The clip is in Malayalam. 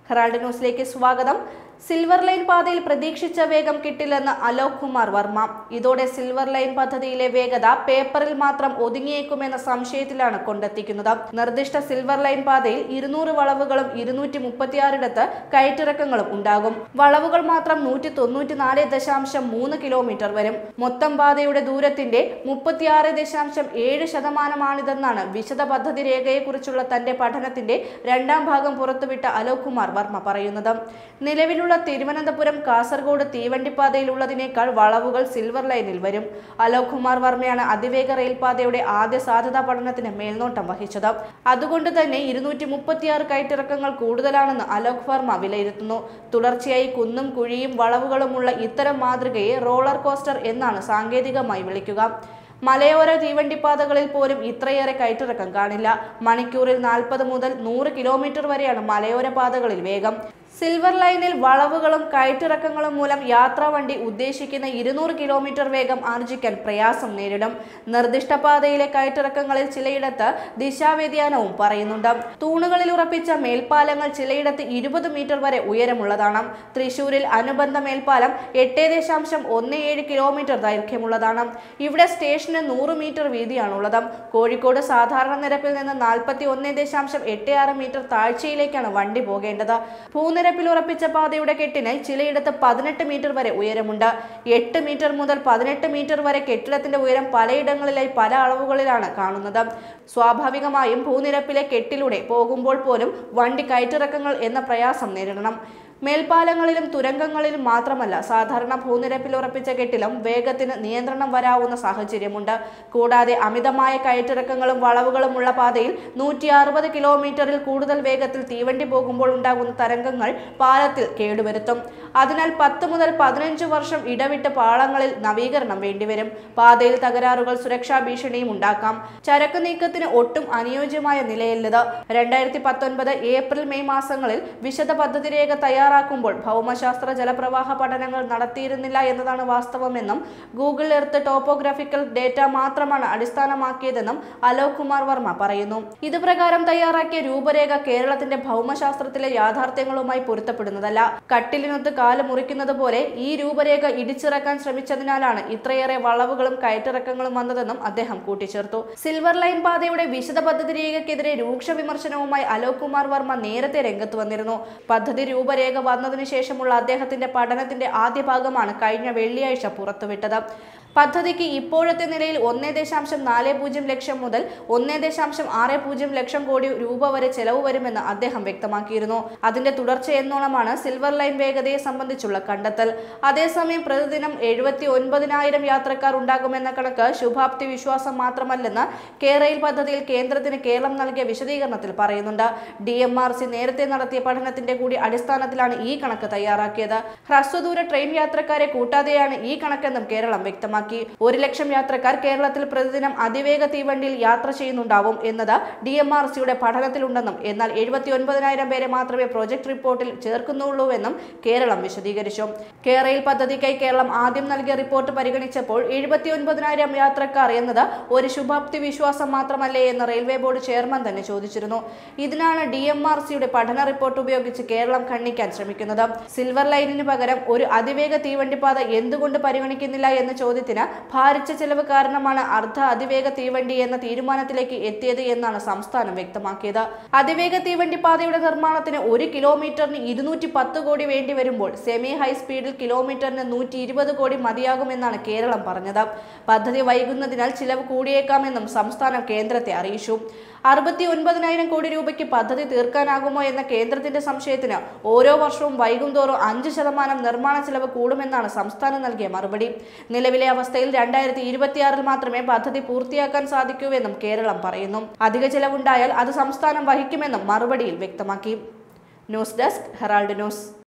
ഹെറാൾഡ് ന്യൂസിലേക്ക് സ്വാഗതം സിൽവർ ലൈൻ പാതയിൽ പ്രതീക്ഷിച്ച വേഗം കിട്ടില്ലെന്ന് അലോക് കുമാർ വർമ്മ ഇതോടെ സിൽവർ ലൈൻ പദ്ധതിയിലെ വേഗത പേപ്പറിൽ മാത്രം ഒതുങ്ങിയേക്കുമെന്ന സംശയത്തിലാണ് കൊണ്ടെത്തിക്കുന്നത് നിർദ്ദിഷ്ട സിൽവർ ലൈൻ പാതയിൽ ഇരുന്നൂറ് വളവുകളും ഇരുന്നൂറ്റി മുപ്പത്തിയാറിടത്ത് കയറ്റിറക്കങ്ങളും ഉണ്ടാകും വളവുകൾ മാത്രം നൂറ്റി തൊണ്ണൂറ്റിനാല് ദശാംശം മൂന്ന് കിലോമീറ്റർ വരും മൊത്തം പാതയുടെ ദൂരത്തിന്റെ മുപ്പത്തിയാറ് ദശാംശം ഏഴ് ശതമാനമാണിതെന്നാണ് വിശദ പദ്ധതി രേഖയെക്കുറിച്ചുള്ള തന്റെ പഠനത്തിന്റെ രണ്ടാം ഭാഗം പുറത്തുവിട്ട അലോക് കുമാർ വർമ്മ പറയുന്നത് നിലവിലുള്ള തിരുവനന്തപുരം കാസർഗോഡ് തീവണ്ടിപ്പാതയിലുള്ളതിനേക്കാൾ വളവുകൾ സിൽവർ ലൈനിൽ വരും അലോക് കുമാർ വർമ്മയാണ് അതിവേഗ റെയിൽപാതയുടെ ആദ്യ സാധ്യതാ പഠനത്തിന് മേൽനോട്ടം വഹിച്ചത് അതുകൊണ്ട് തന്നെ ഇരുന്നൂറ്റി മുപ്പത്തിയാറ് കയറ്റിറക്കങ്ങൾ കൂടുതലാണെന്ന് അലോക് വർമ്മ വിലയിരുത്തുന്നു തുടർച്ചയായി കുന്നും കുഴിയും വളവുകളുമുള്ള ഇത്തരം മാതൃകയെ റോളർ കോസ്റ്റർ എന്നാണ് സാങ്കേതികമായി വിളിക്കുക മലയോര തീവണ്ടിപ്പാതകളിൽ പോലും ഇത്രയേറെ കയറ്റിറക്കം കാണില്ല മണിക്കൂറിൽ നാൽപ്പത് മുതൽ നൂറ് കിലോമീറ്റർ വരെയാണ് മലയോര പാതകളിൽ വേഗം സിൽവർ ലൈനിൽ വളവുകളും കയറ്റിറക്കങ്ങളും മൂലം യാത്രാ വണ്ടി ഉദ്ദേശിക്കുന്ന ഇരുന്നൂറ് കിലോമീറ്റർ വേഗം ആർജിക്കാൻ പ്രയാസം നേരിടും നിർദ്ദിഷ്ട പാതയിലെ കയറ്റിറക്കങ്ങളിൽ ചിലയിടത്ത് ദിശാവ്യതിയാനവും പറയുന്നുണ്ട് തൂണുകളിൽ ഉറപ്പിച്ച മേൽപ്പാലങ്ങൾ ചിലയിടത്ത് ഇരുപത് മീറ്റർ വരെ ഉയരമുള്ളതാണ് തൃശൂരിൽ അനുബന്ധ മേൽപ്പാലം എട്ട് ദശാംശം ഒന്ന് ഏഴ് കിലോമീറ്റർ ദൈർഘ്യമുള്ളതാണ് ഇവിടെ സ്റ്റേഷന് നൂറ് മീറ്റർ വീതിയാണുള്ളത് കോഴിക്കോട് സാധാരണ നിരപ്പിൽ നിന്ന് നാൽപ്പത്തി ഒന്ന് ദശാംശം എട്ട് ആറ് മീറ്റർ താഴ്ചയിലേക്കാണ് വണ്ടി പോകേണ്ടത് ഭൂനിരപ്പിൽ ഉറപ്പിച്ച പാതയുടെ കെട്ടിന് ചിലയിടത്ത് പതിനെട്ട് മീറ്റർ വരെ ഉയരമുണ്ട് എട്ട് മീറ്റർ മുതൽ പതിനെട്ട് മീറ്റർ വരെ കെട്ടിടത്തിന്റെ ഉയരം പലയിടങ്ങളിലായി പല അളവുകളിലാണ് കാണുന്നത് സ്വാഭാവികമായും ഭൂനിരപ്പിലെ കെട്ടിലൂടെ പോകുമ്പോൾ പോലും വണ്ടി കയറ്റിറക്കങ്ങൾ എന്ന പ്രയാസം നേരിടണം മേൽപ്പാലങ്ങളിലും തുരങ്കങ്ങളിലും മാത്രമല്ല സാധാരണ ഭൂനിരപ്പിൽ ഉറപ്പിച്ച കെട്ടിലും വേഗത്തിന് നിയന്ത്രണം വരാവുന്ന സാഹചര്യമുണ്ട് കൂടാതെ അമിതമായ കയറ്റിറക്കങ്ങളും വളവുകളുമുള്ള പാതയിൽ നൂറ്റി അറുപത് കിലോമീറ്ററിൽ കൂടുതൽ വേഗത്തിൽ തീവണ്ടി പോകുമ്പോൾ ഉണ്ടാകുന്ന തരംഗങ്ങൾ പാലത്തിൽ കേടുവരുത്തും അതിനാൽ പത്ത് മുതൽ പതിനഞ്ച് വർഷം ഇടവിട്ട് പാളങ്ങളിൽ നവീകരണം വേണ്ടിവരും പാതയിൽ തകരാറുകൾ സുരക്ഷാ ഭീഷണിയും ഉണ്ടാക്കാം ചരക്ക് നീക്കത്തിന് ഒട്ടും അനുയോജ്യമായ നിലയല്ലത് രണ്ടായിരത്തി പത്തൊൻപത് ഏപ്രിൽ മെയ് മാസങ്ങളിൽ വിശദ പദ്ധതി രേഖ തയ്യാറാക്കുമ്പോൾ ഭൗമശാസ്ത്ര ജലപ്രവാഹ പഠനങ്ങൾ നടത്തിയിരുന്നില്ല എന്നതാണ് വാസ്തവമെന്നും ഗൂഗിൾ എർത്ത് ടോപ്പോഗ്രാഫിക്കൽ ഡേറ്റ മാത്രമാണ് അടിസ്ഥാനമാക്കിയതെന്നും അലോക് കുമാർ വർമ്മ പറയുന്നു ഇത് പ്രകാരം തയ്യാറാക്കിയ രൂപരേഖ കേരളത്തിന്റെ ഭൗമശാസ്ത്രത്തിലെ യാഥാർത്ഥ്യങ്ങളുമായി പൊരുത്തപ്പെടുന്നതല്ല കട്ടിലിനൊത്ത് കാല് മുറിക്കുന്നത് പോലെ ഈ രൂപരേഖ ഇടിച്ചിറക്കാൻ ശ്രമിച്ചതിനാലാണ് ഇത്രയേറെ വളവുകളും കയറ്റിറക്കങ്ങളും വന്നതെന്നും അദ്ദേഹം കൂട്ടിച്ചേർത്തു സിൽവർ ലൈൻ പാതയുടെ വിശദ പദ്ധതി രേഖയ്ക്കെതിരെ രൂക്ഷ വിമർശനവുമായി അലോക് കുമാർ വർമ്മ നേരത്തെ രംഗത്ത് വന്നിരുന്നു പദ്ധതി രൂപരേഖ വന്നതിനു ശേഷമുള്ള അദ്ദേഹത്തിന്റെ പഠനത്തിന്റെ ആദ്യ ഭാഗമാണ് കഴിഞ്ഞ വെള്ളിയാഴ്ച പുറത്തുവിട്ടത് പദ്ധതിക്ക് ഇപ്പോഴത്തെ നിലയിൽ ഒന്നേ ദശാംശം നാല് പൂജ്യം ലക്ഷം മുതൽ ഒന്നേ ദശാംശം ആറ് പൂജ്യം ലക്ഷം കോടി രൂപ വരെ ചെലവ് വരുമെന്ന് അദ്ദേഹം വ്യക്തമാക്കിയിരുന്നു അതിന്റെ തുടർച്ച എന്നോണമാണ് സിൽവർ ലൈൻ വേഗതയെ സംബന്ധിച്ചുള്ള കണ്ടെത്തൽ അതേസമയം പ്രതിദിനം എഴുപത്തി ഒൻപതിനായിരം യാത്രക്കാർ ഉണ്ടാകുമെന്ന കണക്ക് ശുഭാപ്തി വിശ്വാസം മാത്രമല്ലെന്ന് കേരയിൽ പദ്ധതിയിൽ കേന്ദ്രത്തിന് കേരളം നൽകിയ വിശദീകരണത്തിൽ പറയുന്നുണ്ട് ഡി എം ആർ സി നേരത്തെ നടത്തിയ പഠനത്തിന്റെ കൂടി അടിസ്ഥാനത്തിലാണ് ഈ കണക്ക് തയ്യാറാക്കിയത് ഹ്രസ്വദൂര ട്രെയിൻ യാത്രക്കാരെ കൂട്ടാതെയാണ് ഈ കണക്കെന്നും കേരളം വ്യക്തമാക്കി ഒരു ലക്ഷം യാത്രക്കാർ കേരളത്തിൽ പ്രതിദിനം അതിവേഗ തീവണ്ടിയിൽ യാത്ര ചെയ്യുന്നുണ്ടാവും എന്നത് ഡി എം ആർ സിയുടെ പഠനത്തിലുണ്ടെന്നും എന്നാൽ എഴുപത്തി ഒൻപതിനായിരം പേരെ മാത്രമേ പ്രൊജക്ട് റിപ്പോർട്ടിൽ ചേർക്കുന്നുള്ളൂവെന്നും കേരളം വിശദീകരിച്ചു കേരയിൽ പദ്ധതിക്കായി കേരളം ആദ്യം നൽകിയ റിപ്പോർട്ട് പരിഗണിച്ചപ്പോൾ എഴുപത്തി ഒൻപതിനായിരം യാത്രക്കാർ എന്നത് ഒരു ശുഭാപ്തി വിശ്വാസം മാത്രമല്ലേ എന്ന് റെയിൽവേ ബോർഡ് ചെയർമാൻ തന്നെ ചോദിച്ചിരുന്നു ഇതിനാണ് ഡി എം ആർ സിയുടെ പഠന റിപ്പോർട്ട് ഉപയോഗിച്ച് കേരളം ഖണ്ഡിക്കാൻ ശ്രമിക്കുന്നത് സിൽവർ ലൈനിന് പകരം ഒരു അതിവേഗ തീവണ്ടിപ്പാത എന്തുകൊണ്ട് പരിഗണിക്കുന്നില്ല എന്ന ചോദ്യത്തിന് ഭാരിച്ച ചെലവ് കാരണമാണ് അർദ്ധ അതിവേഗ തീവണ്ടി എന്ന തീരുമാനത്തിലേക്ക് എത്തിയത് എന്നാണ് സംസ്ഥാനം വ്യക്തമാക്കിയത് അതിവേഗ തീവണ്ടി പാതയുടെ നിർമ്മാണത്തിന് ഒരു കിലോമീറ്ററിന് ഇരുന്നൂറ്റി പത്ത് കോടി വേണ്ടി വരുമ്പോൾ സെമി ഹൈ സ്പീഡിൽ കിലോമീറ്ററിന് നൂറ്റി ഇരുപത് കോടി മതിയാകുമെന്നാണ് കേരളം പറഞ്ഞത് പദ്ധതി വൈകുന്നതിനാൽ ചിലവ് കൂടിയേക്കാമെന്നും സംസ്ഥാനം കേന്ദ്രത്തെ അറിയിച്ചു അറുപത്തി ഒൻപതിനായിരം കോടി രൂപയ്ക്ക് പദ്ധതി തീർക്കാനാകുമോ എന്ന കേന്ദ്രത്തിന്റെ സംശയത്തിന് ഓരോ വർഷവും വൈകും തോറും അഞ്ച് ശതമാനം നിർമ്മാണ ചെലവ് കൂടുമെന്നാണ് സംസ്ഥാനം നൽകിയ മറുപടി നിലവിലെ അവസ്ഥയിൽ രണ്ടായിരത്തി ഇരുപത്തിയാറിൽ മാത്രമേ പദ്ധതി പൂർത്തിയാക്കാൻ സാധിക്കൂവെന്നും കേരളം പറയുന്നു അധിക ചെലവുണ്ടായാൽ അത് സംസ്ഥാനം വഹിക്കുമെന്നും മറുപടിയിൽ വ്യക്തമാക്കി ന്യൂസ് ഡെസ്ക് ഹെറാൾഡ് ന്യൂസ്